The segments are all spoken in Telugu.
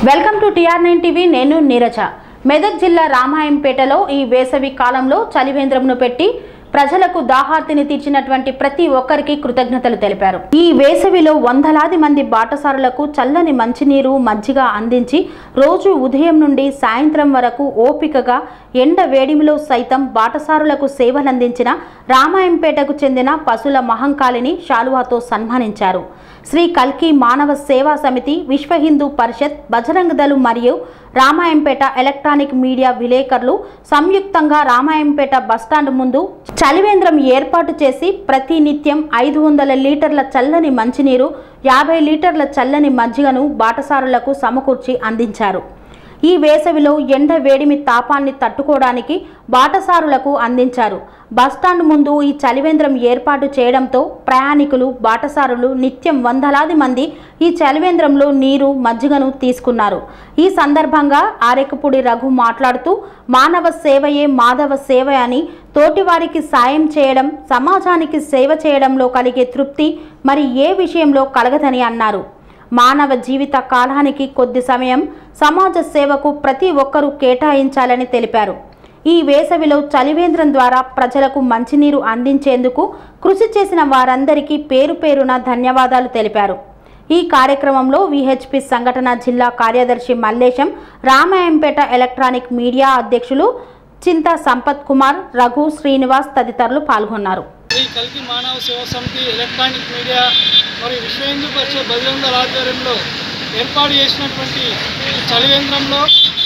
welcome to TR nine TV నేను నీరజ మెదక్ జిల్లా రామాయంపేటలో ఈ వేసవి కాలంలో చలివేంద్రంను పెట్టి ప్రజలకు దాహార్తిని తీర్చినటువంటి ప్రతి ఒక్కరికి కృతజ్ఞతలు తెలిపారు ఈ వేసవిలో వందలాది మంది బాటసారులకు చల్లని మంచినీరు మజ్జిగ అందించి రోజు ఉదయం నుండి సాయంత్రం వరకు ఓపికగా ఎండ వేడిమిలో సైతం బాటసారులకు సేవలందించిన రామాయంపేటకు చెందిన పశుల మహంకాళిని శాలువాతో సన్మానించారు శ్రీ కల్కి మానవ సేవా సమితి విశ్వ హిందూ పరిషత్ బజరంగ దళం మరియు రామాయంపేట ఎలక్ట్రానిక్ మీడియా విలేకరులు సంయుక్తంగా రామాయంపేట బస్టాండ్ ముందు చలివేంద్రం ఏర్పాటు చేసి ప్రతి నిత్యం ఐదు వందల లీటర్ల చల్లని మంచినీరు యాభై లీటర్ల చల్లని మజ్జిగను బాటసారులకు సమకూర్చి అందించారు ఈ వేసవిలో ఎండ వేడిమి తాపాన్ని తట్టుకోవడానికి బాటసారులకు అందించారు బస్టాండ్ ముందు ఈ చలివేంద్రం ఏర్పాటు చేయడంతో ప్రయాణికులు బాటసారులు నిత్యం వందలాది మంది ఈ చలివేంద్రంలో నీరు మజ్జిగను తీసుకున్నారు ఈ సందర్భంగా ఆరెకపూడి రఘు మాట్లాడుతూ మానవ సేవయే మాధవ సేవ అని తోటివారికి సాయం చేయడం సమాజానికి సేవ చేయడంలో కలిగే తృప్తి మరి ఏ విషయంలో కలగదని అన్నారు మానవ జీవిత కాలానికి కొద్ది సమయం సమాజ సేవకు ప్రతి ఒక్కరూ కేటాయించాలని తెలిపారు ఈ వేసవిలో చలివేంద్రం ద్వారా ప్రజలకు మంచినీరు అందించేందుకు కృషి చేసిన వారందరికీ పేరు పేరున ధన్యవాదాలు తెలిపారు ఈ కార్యక్రమంలో విహెచ్పి సంఘటన జిల్లా కార్యదర్శి మల్లేశం రామాయంపేట ఎలక్ట్రానిక్ మీడియా అధ్యక్షులు చింత సంపత్ కుమార్ రఘు శ్రీనివాస్ తదితరులు పాల్గొన్నారు శ్రీ కల్కి మానవ సేవా సమితి ఎలక్ట్రానిక్ మీడియా మరియు విశ్వ హిందూ పరిషత్ బజరంగ ఆధ్వర్యంలో ఏర్పాటు చేసినటువంటి ఈ చలివేంద్రంలో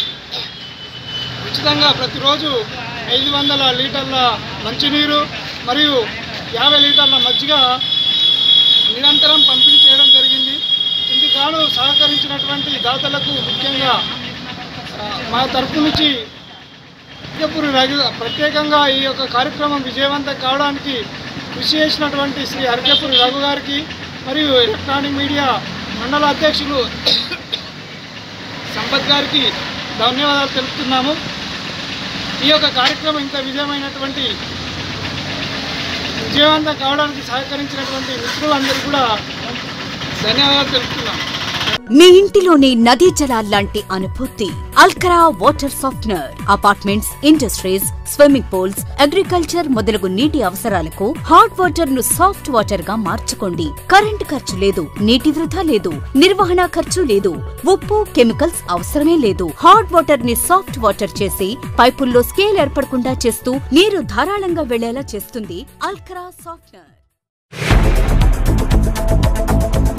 ఉచితంగా ప్రతిరోజు ఐదు వందల లీటర్ల మంచినీరు మరియు యాభై లీటర్ల మజ్జిగ నిరంతరం పంపిణీ చేయడం జరిగింది ఇందుకు గాను సహకరించినటువంటి దాతలకు ముఖ్యంగా ఆ, మా తరపు నుంచి విద్యపురి రఘు ప్రత్యేకంగా ఈ యొక్క కార్యక్రమం విజయవంతం కావడానికి కృషి చేసినటువంటి శ్రీ అర్జపురి రఘు గారికి మరియు ఎలక్ట్రానిక్ మీడియా మండల అధ్యక్షులు సంపత్ గారికి ధన్యవాదాలు తెలుపుతున్నాము ఈ యొక్క కార్యక్రమం ఇంత విజయమైనటువంటి విజయవంతం కావడానికి సహకరించినటువంటి మిత్రులందరికీ కూడా ధన్యవాదాలు తెలుపుతున్నాము మీ ఇంటిలోని నదీ జలాల్లాంటి అనుభూతి అల్కరా water softener apartments industries swimming pools agriculture మొదలగు నీటి అవసరాలకు హాట్ వాటర్ ను సాఫ్ట్ వాటర్ గా మార్చుకోండి కరెంట్ ఖర్చు లేదు నీటి వృధా లేదు నిర్వహణ ఖర్చు లేదు ఉప్పు కెమికల్స్ అవసరమే లేదు హాట్ వాటర్ ని సాఫ్ట్ వాటర్ చేసి పైపుల్లో స్కేల్ ఏర్పడకుండా చేస్తూ నీరు ధారాళంగా వెళ్లేలా చేస్తుంది అల్కరా సాఫ్ట్నర్